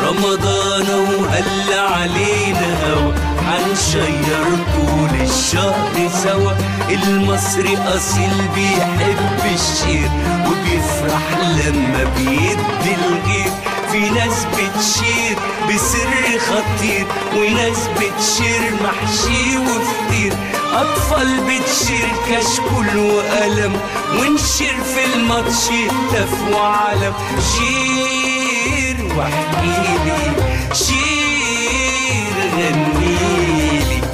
رمضان وهل علينا هوا هنشير طول الشهر سوا المصري أصيل بيحب الشير وبيفرح لما بيدي الغير في ناس بتشير بسر خطير وناس بتشير محشي وفطير أطفال بتشير كشكول وقلم ونشير في الماتش هتاف وعلم شير واحكيلي شير غنيلي